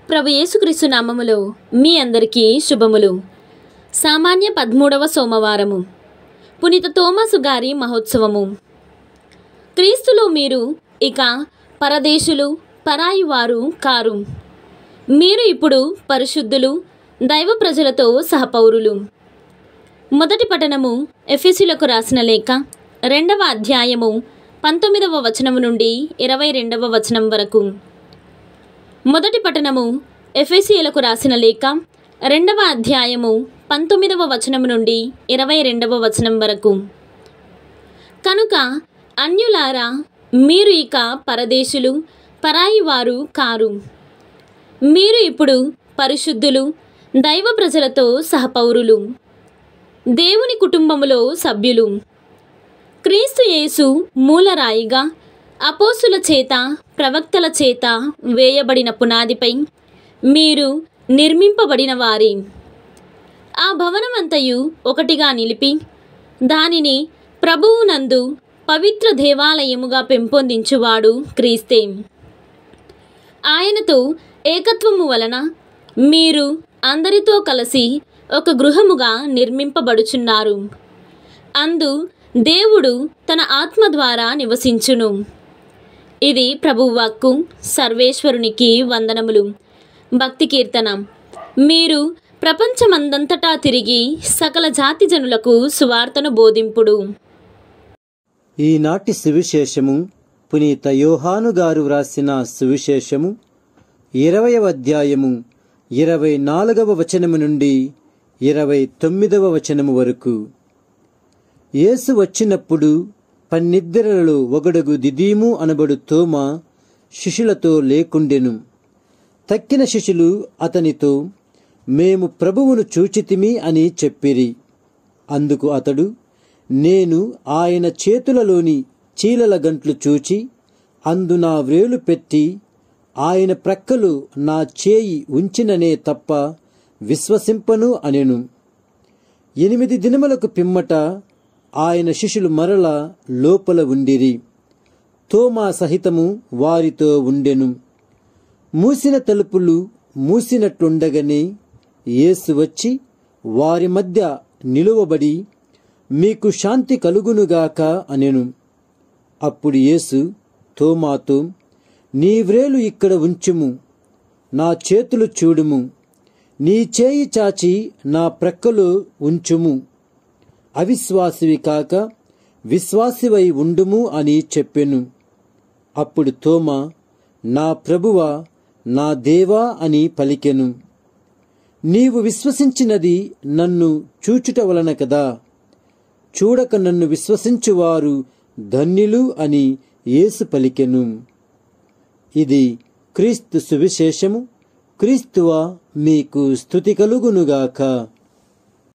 ప్రభు యేసుక్రీస్తు నామములో మీ అందరికీ శుభములు సామాన్య పదమూడవ సోమవారము పునీత తోమాసు గారి మహోత్సవము క్రీస్తులో మీరు ఇక పరదేశులు పరాయి వారు కారు మీరు ఇప్పుడు పరిశుద్ధులు దైవ ప్రజలతో సహపౌరులు మొదటి పఠనము ఎఫెసులకు రాసిన లేఖ రెండవ అధ్యాయము పంతొమ్మిదవ వచనము నుండి ఇరవై రెండవ వచనం వరకు మొదటి పఠనము ఎఫెసియలకు రాసిన లేఖ రెండవ అధ్యాయము పంతొమ్మిదవ వచనము నుండి ఇరవై రెండవ వచనం వరకు కనుక అన్యులారా మీరు ఇక పరదేశులు పరాయి వారు కారు మీరు ఇప్పుడు పరిశుద్ధులు దైవ ప్రజలతో సహపౌరులు దేవుని కుటుంబములో సభ్యులు క్రీస్తు యేసు మూలరాయిగా అపోసుల చేత ప్రవక్తల చేత వేయబడిన పునాదిపై మీరు నిర్మింపబడిన వారి ఆ భవనమంతయు ఒకటిగా నిలిపి దానిని ప్రభువునందు పవిత్ర దేవాలయముగా పెంపొందించువాడు క్రీస్తే ఆయనతో ఏకత్వము వలన మీరు అందరితో కలిసి ఒక గృహముగా నిర్మింపబడుచున్నారు అందు దేవుడు తన ఆత్మ ద్వారా నివసించును ఇది ప్రభువాక్కు సర్వేశ్వరునికి వందనములు భక్తి కీర్తన మీరు ప్రపంచమందంతటా తిరిగి సకల జాతి జనులకు సువార్తను బోధింపుడు ఈనాటి సువిశేషము పునీత యోహాను గారు వ్రాసిన సువిశేషము ఇరవయవ అధ్యాయము ఇరవై నాలుగవ వచనము నుండి ఇరవై తొమ్మిదవ వచనము వరకు యేసు వచ్చినప్పుడు పన్నిద్దరలో ఒకడుగు దిదీము అనబడు తోమ శిష్యులతో లేకుండెను తక్కిన శిష్యులు అతనితో మేము ప్రభువును చూచితిమి అని చెప్పిరి అందుకు అతడు నేను ఆయన చేతులలోని చీలల గంట్లు చూచి అందు నా వ్రేలు పెట్టి ఆయన ప్రక్కలు నా చేయి ఉంచిననే తప్ప విశ్వసింపను అనెను ఎనిమిది దినములకు పిమ్మట ఆయన శిష్యులు మరల లోపల ఉండిరి తోమా సహితము వారితో ఉండెను మూసిన తలుపులు మూసినట్లుండగానే యేసు వచ్చి వారి మధ్య నిలువబడి మీకు శాంతి కలుగునుగాక అనెను అప్పుడు యేసు తోమాతో నీ వ్రేలు ఇక్కడ ఉంచుము నా చేతులు చూడుము నీ చేయి చాచి నా ప్రక్కలో ఉంచుము అవిశ్వాసివి కాక విశ్వాసివై ఉండుము అని చెప్పెను అప్పుడు తోమ నా ప్రభువా నా దేవా అని పలికెను నీవు విశ్వసించినది నన్ను చూచుట వలన కదా చూడక నన్ను విశ్వసించువారు ధన్యులు అని యేసు పలికెను ఇది క్రీస్తు సువిశేషము క్రీస్తువ మీకు స్థుతి కలుగునుగాక